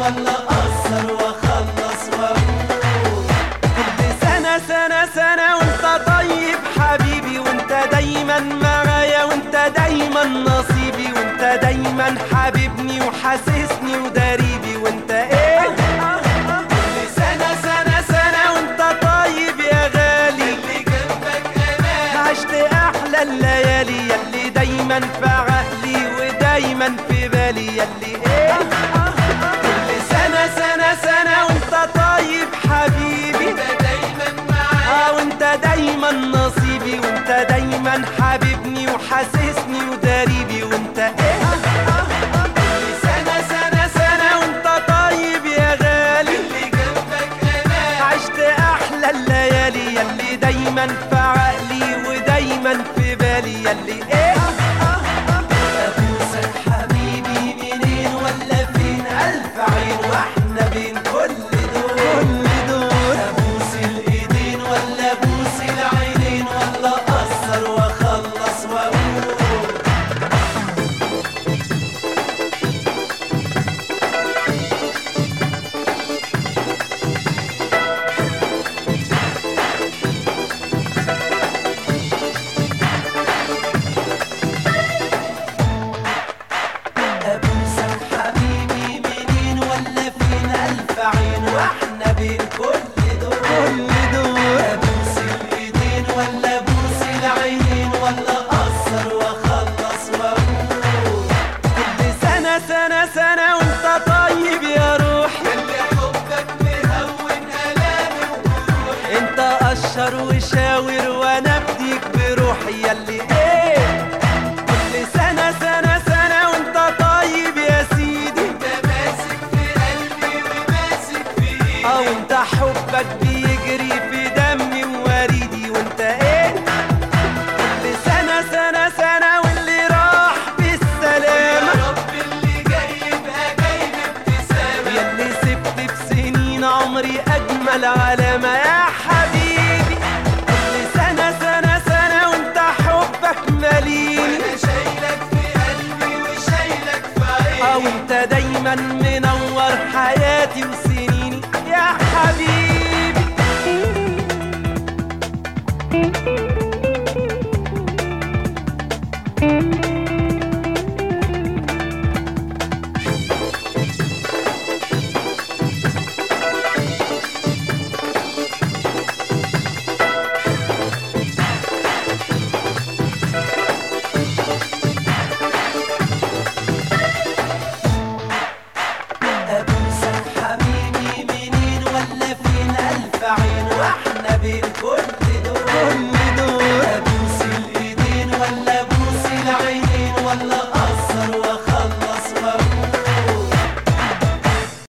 ولا اقصر واخلص واقول كل سنة سنة سنة وانت طيب حبيبي وانت دايما معايا وانت دايما نصيبي وانت دايما حبيبني وحاسسني وداريبي وانت ايه كل سنة سنة سنة وانت طيب يا غالي اللي جنبك انا عشت احلى الليالي يلي دايما في عقلي ودايما في بالي يلي ايه كل سنة سنة سنة وانت طيب حبيبي وانت دايما معايا اه وانت دايما نصيبي وانت دايما حبيبني وحاسسني وداريبي وانت ايه كل سنة سنة سنة وانت طيب يا غالي اللي جنبك انا عشت احلى الليالي يلي دايما في عقلي ودايما في بالي يلي ايه ابوسك حبيبي منين ولا فين الف عين واحنا بين كل دول كل دول ابوس الايدين ولا ابوس العينين ولا اقصر واخلص واقول ابوسك حبيبي منين ولا فين الف عين واحنا بين كل دول كل دول ابوس الايدين ولا ابوس العينين ولا اقصر واخلص واقول كل سنه سنه سنه وانت طيب يا روحي اللي حبك مهون الامي وجروحي انت قشر وشاور وانا بديك بروحي يلي ايه كل سنة سنة سنة وانت طيب يا سيدي انت ماسك في قلبي وماسك في ايدي اه وانت حبك بيجري في دمي ووريدي وانت ايه كل سنة سنة سنة واللي راح بالسلامة يا رب اللي جاي يبقى جاي بابتسامة يلي سبت بسنين عمري أجمل علامة يا حبيبي كل سنة سنة سنة وانت حبك ماليني وانا شايلك في قلبي وشايلك في عيني اه وانت دايما منور حياتي وسنيني يا حبيبي Thank you.